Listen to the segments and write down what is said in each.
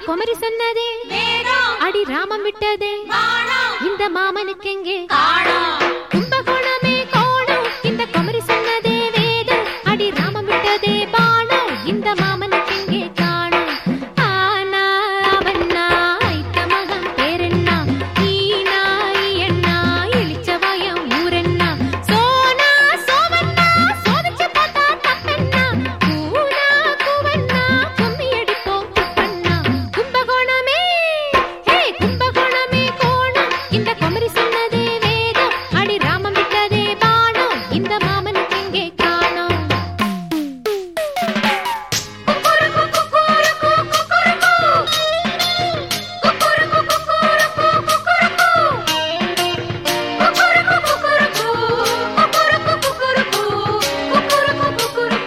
குமரி சொன்னதே வேதம் அடி ராமம் விட்டதே வானம் இந்த மாமனுக்கு எங்கே காணோம் கும்பகோணமே கோணம் இந்த குமரி சொன்னதே வேதம் அடி ராமம் விட்டதே பாணம் இந்த மாமனுக்கு எங்கே காணோம் ஆனா அவன்னா ஐத்த மகன் பேரென்னா ஈனா ஈயண்ணா இளிச்சவாயம் ஊரென்னா சோனா சோவண்ணா சோதிச்சு பார்த்தா தப்பென்னா கூனா கூவண்ணா கும்மி அடிப்போம் குப்பண்ணா கும்பகோணமே ஹே கும்பகோணமே கோணம் இந்த குமரி சொன்னதே வேதம் அடி ராமம் விட்டதே பாணம் இந்த மாமனுக்கு எங்கே காணோம் குக்குருக்கு குக்குருக்கு குக்குருக்கு குக்குருக்கு குக்குருக்கு குக்குருக்கு குக்குருக்கு குக்குருக்கு குக்குருக்கு குக்குருக்கு குக்குருக்கு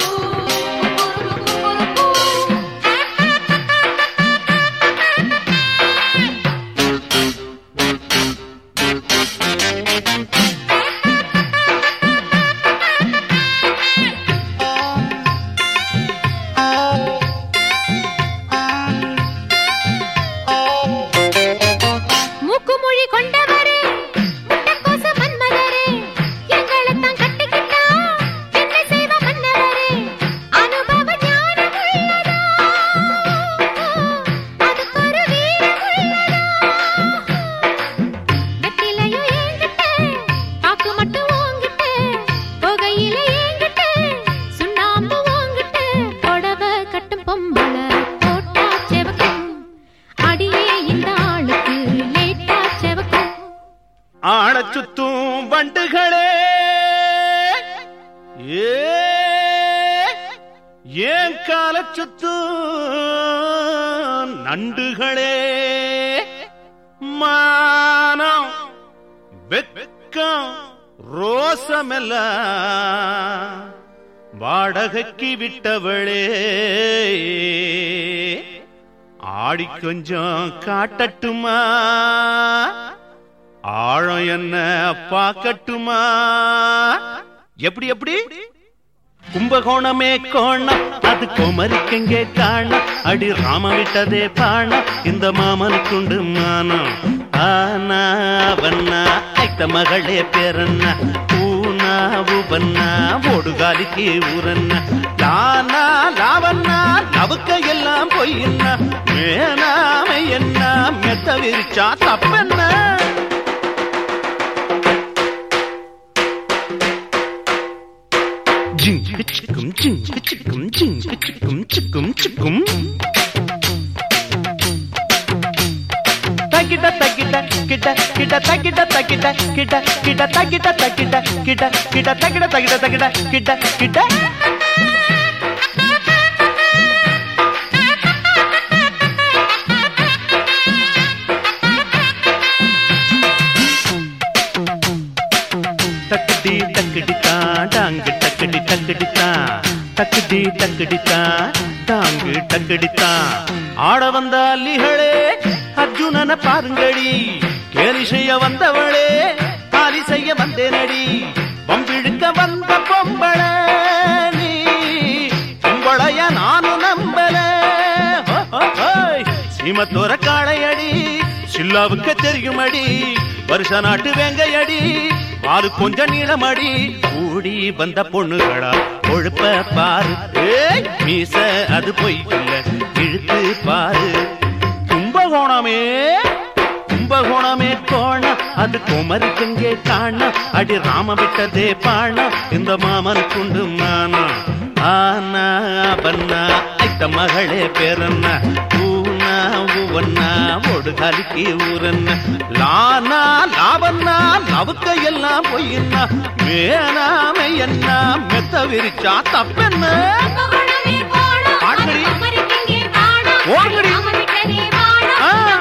மூக்குமொழி கொண்டவரே முட்டைக்கோச மன்மதரே எங்களைத்தான் கட்டிக்கிட்டா என்ன செய்வ மன்னவரே அனுபவ ஞானம் உள்ளதா அதுக்கு ஒரு வீரம் உள்ளதா வெத்திலையும் ஏங்கிட்ட பாக்கு மட்டும் ஓங்கிட்ட புகையில ஏங்கிட்ட சுண்ணாம்பு ஓங்கிட்ட புடவ கட்டும் பொம்பளை போட்டா செவக்கும் அடியே இந்த ஆளுக்கு லேட்டா செவக்கும் ஆளச் சுத்தும் வண்டுகளே ஏ ஏன் கால சுத்தும் நண்டுகளே மானம் வெக்கம் ரோசமெல்லாம் வாடகைக்கு விட்டவளே ஆடி கொஞ்சம் காட்டட்டுமா ஆழம் என்ன பார்க்கட்டுமா எப்படி எப்படி கும்பகோணமே கோணம் அது குமரிக்கெங்கே காணம் அடி ராம விட்டதே பாணம் இந்த மாமனுக்குண்டு மானம் ஆனா வண்ணா ஐத்த மகளே பேரண்ணா ஊனா உவண்ணா ஓடுகாலிக்கு ஊரண்ணா லானா லாவண்ணா லவுக்க எல்லாம் பொய்யண்ணா மேனாமை என்ன மெத்த விரிச்சா தப்பென்ன ஜிங்கு சிக்கும் ஜிங்கு சிக்கும் ஜிங்கு சிக்கும் சிக்கும் சிக்கும் தகிட தகிட கிட கிட தகிட தகிட கிட கிட தகிட தகிட கிட கிட தகிட தகிட தகிட கிட கிட தக்கடி தக்கடித்தா டாங்கு டக்கடி டக்கடித்தா தக்கடி டக்கடித்தா டாங்கு டக்கடித்தா ஆட வந்த அல்லிகளே அர்ஜுனன பாருங்கடி கேலி செய்ய வந்தவளே காலி செய்ய வந்தேனடி வம்பிழுக்க வந்த பொம்பள நீ பொம்பளைய நானும் நம்பல ஹோ, ஹோ, ஹோய். சீமத்தோர காளையடி சில்லாவுக்கு தெரியுமடி வருஷ நாட்டு வெங்கையடி பாரு கொஞ்சம் நீளமடி கூடி வந்த பொண்ணுகளா கொழுப்ப பாரு ஏய், மீச அது பொய் இல்ல இழுத்து பாரு கும்பகோணமே கும்பகோணமே கோணம் அது குமரிக்கெங்கே காணம் அடி ராம விட்டதே பாணம் இந்த மாமனுக்குண்டு மானம் ஆனா பன்னா ஐத்த மகளே பேரண்ணா ஊனா உவண்ணா ஒடுகாலிக்கு ஊரண்ணா லானா லாவண்ணா லவுக்க எல்லாம் பொய்யண்ணா மேனாமை என்ன மெத்த விரிச்சா தப்பென்ன கும்பகோணமே கோணம் பாடுங்கடி. குமரிக்கெங்கே காணோம் ஓடுங்கடி. ராம விட்டதே வானம் ஆ.